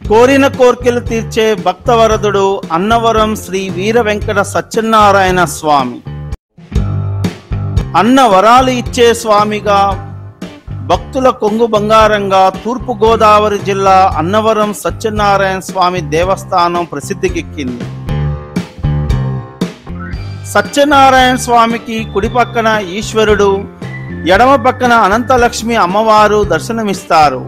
కోరిన కోర్కెలు తీర్చే భక్తవరదుడు అన్నవరం శ్రీ వీర వెంకట సత్యనారాయణ స్వామి అన్న వరాలు ఇచ్చే స్వామిగా భక్తుల కొంగు బంగారంగా తూర్పు గోదావరి జిల్లా అన్నవరం సత్యనారాయణ స్వామి దేవస్థానం ప్రసిద్ధికెక్కింది సత్యనారాయణ స్వామికి కుడి పక్కన ఈశ్వరుడు ఎడమ పక్కన అనంతలక్ష్మి అమ్మవారు దర్శనమిస్తారు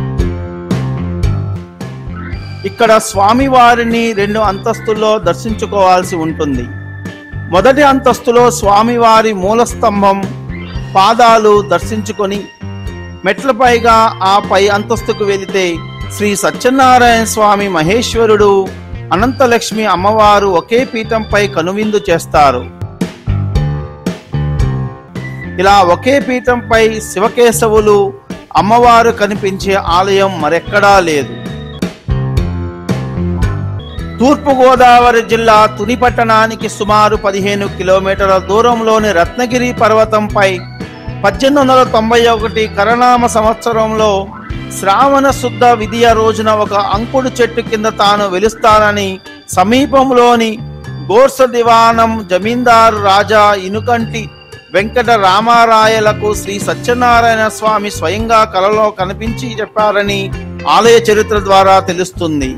ఇక్కడ స్వామివారిని రెండు అంతస్తుల్లో దర్శించుకోవాల్సి ఉంటుంది మొదటి అంతస్తులో స్వామివారి మూలస్తంభం పాదాలు దర్శించుకొని మెట్లపైగా ఆ పై అంతస్తుకు వెళితే శ్రీ సత్యనారాయణ స్వామి మహేశ్వరుడు అనంతలక్ష్మి అమ్మవారు ఒకే పీఠంపై కనువిందు చేస్తారు ఇలా ఒకే పీఠంపై శివకేశవులు అమ్మవారు కనిపించే ఆలయం మరెక్కడా లేదు తూర్పు గోదావరి జిల్లా తుని పట్టణానికి సుమారు పదిహేను కిలోమీటర్ల దూరంలోని రత్నగిరి పర్వతంపై పద్దెనిమిది వందల తొంభై ఒకటి కరణామ సంవత్సరంలో శ్రావణ శుద్ధ విధియ రోజున ఒక అంకుడు చెట్టు కింద తాను వెలుస్తానని సమీపంలోని గోర్స దివానం జమీందారు రాజా ఇనుకంటి వెంకట రామారాయలకు శ్రీ సత్యనారాయణ స్వామి స్వయంగా కలలో కనిపించి చెప్పారని ఆలయ చరిత్ర ద్వారా తెలుస్తుంది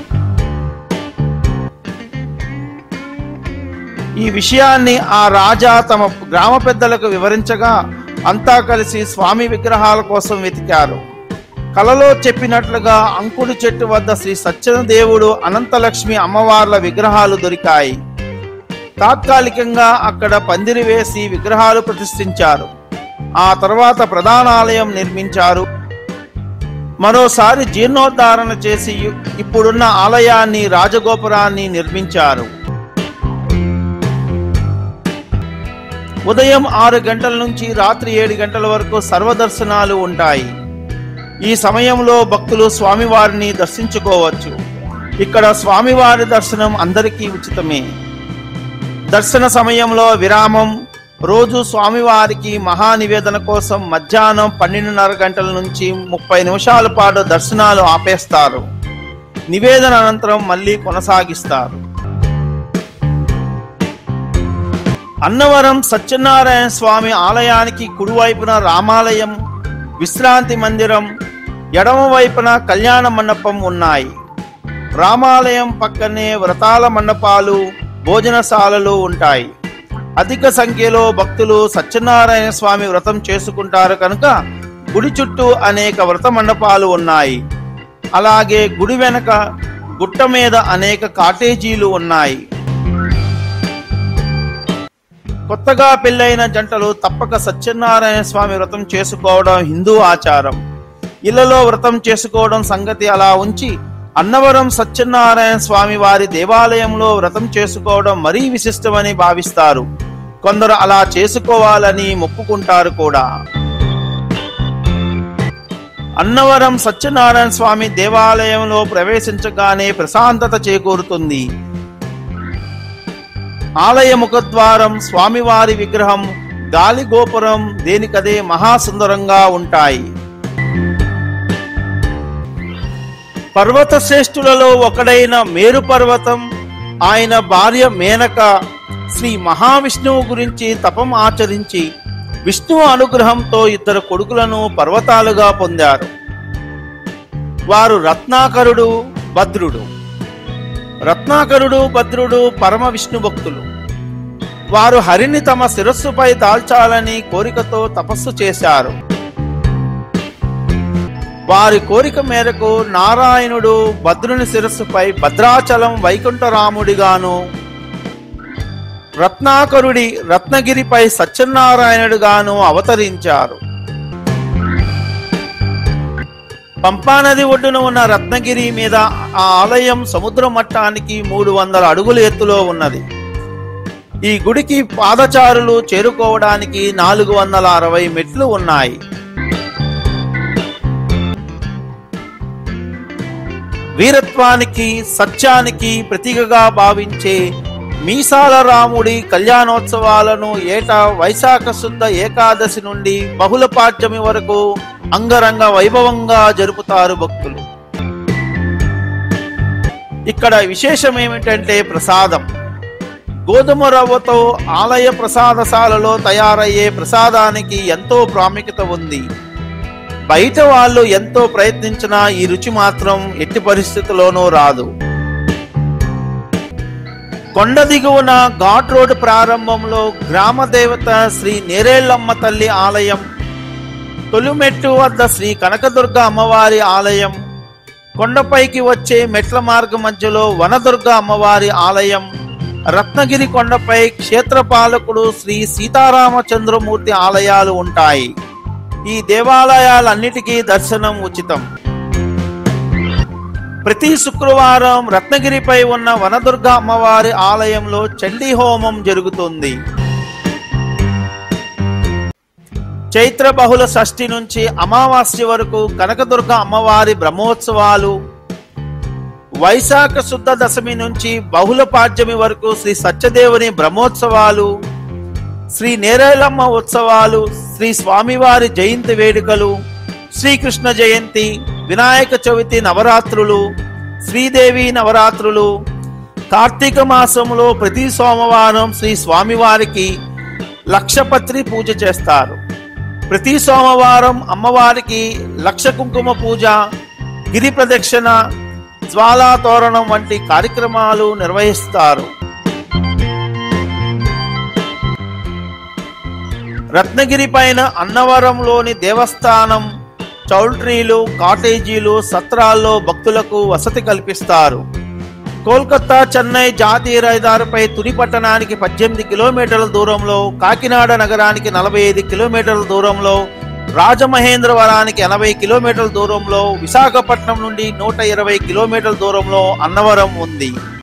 ఈ విషయాన్ని ఆ రాజా తమ గ్రామ పెద్దలకు వివరించగా అంతా కలిసి స్వామి విగ్రహాల కోసం వెతికారు కలలో చెప్పినట్లుగా అంకుడు చెట్టు వద్ద శ్రీ సత్యనదేవుడు అనంతలక్ష్మి అమ్మవార్ల విగ్రహాలు దొరికాయి తాత్కాలికంగా అక్కడ పందిరి వేసి విగ్రహాలు ప్రతిష్ఠించారు ఆ తర్వాత ప్రధాన ఆలయం నిర్మించారు మరోసారి జీర్ణోద్ధారణ చేసి ఇప్పుడున్న ఆలయాన్ని రాజగోపురాన్ని నిర్మించారు ఉదయం ఆరు గంటల నుంచి రాత్రి ఏడు గంటల వరకు సర్వదర్శనాలు ఉంటాయి ఈ సమయంలో భక్తులు స్వామివారిని దర్శించుకోవచ్చు ఇక్కడ స్వామివారి దర్శనం అందరికీ ఉచితమే దర్శన సమయంలో విరామం రోజు స్వామివారికి మహానివేదన కోసం మధ్యాహ్నం పన్నెండున్నర గంటల నుంచి ముప్పై నిమిషాల పాటు దర్శనాలు ఆపేస్తారు నివేదన అనంతరం మళ్ళీ కొనసాగిస్తారు అన్నవరం సత్యనారాయణ స్వామి ఆలయానికి కుడివైపున రామాలయం విశ్రాంతి మందిరం ఎడమ వైపున కళ్యాణ మండపం ఉన్నాయి రామాలయం పక్కనే వ్రతాల మండపాలు భోజనశాలలు ఉంటాయి అధిక సంఖ్యలో భక్తులు సత్యనారాయణ స్వామి వ్రతం చేసుకుంటారు కనుక గుడి చుట్టూ అనేక వ్రత మండపాలు ఉన్నాయి అలాగే గుడి వెనక గుట్ట మీద అనేక కాటేజీలు ఉన్నాయి కొత్తగా పెళ్ళైన జంటలు తప్పక సత్యనారాయణ స్వామి వ్రతం చేసుకోవడం హిందూ ఆచారం ఇళ్లలో వ్రతం చేసుకోవడం సంగతి అలా ఉంచి అన్నవరం సత్యనారాయణ స్వామి వారి దేవాలయంలో వ్రతం చేసుకోవడం మరీ విశిష్టమని భావిస్తారు కొందరు అలా చేసుకోవాలని మొక్కుకుంటారు కూడా అన్నవరం సత్యనారాయణ స్వామి దేవాలయంలో ప్రవేశించగానే ప్రశాంతత చేకూరుతుంది ఆలయ ముఖద్వారం స్వామివారి విగ్రహం గాలి గోపురం దేనికదే మహాసుందరంగా ఉంటాయి పర్వత శ్రేష్ఠులలో ఒకడైన మేరు పర్వతం ఆయన భార్య మేనక శ్రీ మహావిష్ణువు గురించి తపం ఆచరించి విష్ణువు అనుగ్రహంతో ఇద్దరు కొడుకులను పర్వతాలుగా పొందారు వారు రత్నాకరుడు భద్రుడు రత్నాకరుడు భద్రుడు పరమ విష్ణు భక్తులు వారు హరిని తమ శిరస్సుపై దాల్చాలని కోరికతో తపస్సు చేశారు వారి కోరిక మేరకు నారాయణుడు భద్రుని శిరస్సుపై భద్రాచలం వైకుంఠరాముడిగాను రత్నాకరుడి రత్నగిరిపై సత్యనారాయణుడుగాను అవతరించారు పంపానది ఒడ్డున ఉన్న రత్నగిరి మీద ఆ ఆలయం సముద్ర మట్టానికి మూడు వందల అడుగుల ఎత్తులో ఉన్నది ఈ గుడికి పాదచారులు చేరుకోవడానికి నాలుగు వందల అరవై మెట్లు ఉన్నాయి వీరత్వానికి సత్యానికి ప్రతీకగా భావించే మీసాల రాముడి కళ్యాణోత్సవాలను ఏటా వైశాఖ శుద్ధ ఏకాదశి నుండి బహుళ పాడ్యమి వరకు అంగరంగ వైభవంగా జరుపుతారు భక్తులు ఇక్కడ విశేషం ఏమిటంటే ప్రసాదం గోధుమ రవ్వతో ఆలయ ప్రసాదశాలలో తయారయ్యే ప్రసాదానికి ఎంతో ప్రాముఖ్యత ఉంది బయట వాళ్ళు ఎంతో ప్రయత్నించినా ఈ రుచి మాత్రం ఎట్టి పరిస్థితుల్లోనూ రాదు కొండ దిగువన ఘాట్ రోడ్ ప్రారంభంలో గ్రామ దేవత శ్రీ నేరేళ్లమ్మ తల్లి ఆలయం తొలిమెట్టు వద్ద శ్రీ కనకదుర్గ అమ్మవారి ఆలయం కొండపైకి వచ్చే మెట్ల మార్గం మధ్యలో వనదుర్గ అమ్మవారి ఆలయం రత్నగిరి కొండపై క్షేత్రపాలకుడు శ్రీ సీతారామచంద్రమూర్తి ఆలయాలు ఉంటాయి ఈ దేవాలయాలన్నిటికీ దర్శనం ఉచితం ప్రతి శుక్రవారం రత్నగిరిపై ఉన్న వనదుర్గ అమ్మవారి ఆలయంలో చండీ హోమం జరుగుతుంది చైత్ర బహుళ షష్ఠి నుంచి అమావాస్య వరకు కనకదుర్గ అమ్మవారి బ్రహ్మోత్సవాలు వైశాఖ శుద్ధ దశమి నుంచి బహుళ పాడ్యమి వరకు శ్రీ సత్యదేవుని బ్రహ్మోత్సవాలు శ్రీ నేరేలమ్మ ఉత్సవాలు శ్రీ స్వామివారి జయంతి వేడుకలు శ్రీకృష్ణ జయంతి వినాయక చవితి నవరాత్రులు శ్రీదేవి నవరాత్రులు కార్తీక మాసంలో ప్రతి సోమవారం శ్రీ స్వామివారికి లక్షపత్రి పూజ చేస్తారు ప్రతి సోమవారం అమ్మవారికి లక్ష కుంకుమ పూజ గిరి ప్రదక్షిణ జ్వాలా తోరణం వంటి కార్యక్రమాలు నిర్వహిస్తారు రత్నగిరి పైన అన్నవరంలోని దేవస్థానం చౌల్ట్రీలు కాటేజీలు సత్రాల్లో భక్తులకు వసతి కల్పిస్తారు కోల్కతా చెన్నై జాతీయ రహదారిపై తుని పట్టణానికి పద్దెనిమిది కిలోమీటర్ల దూరంలో కాకినాడ నగరానికి నలభై ఐదు కిలోమీటర్ల దూరంలో రాజమహేంద్రవరానికి ఎనభై కిలోమీటర్ల దూరంలో విశాఖపట్నం నుండి నూట ఇరవై కిలోమీటర్ల దూరంలో అన్నవరం ఉంది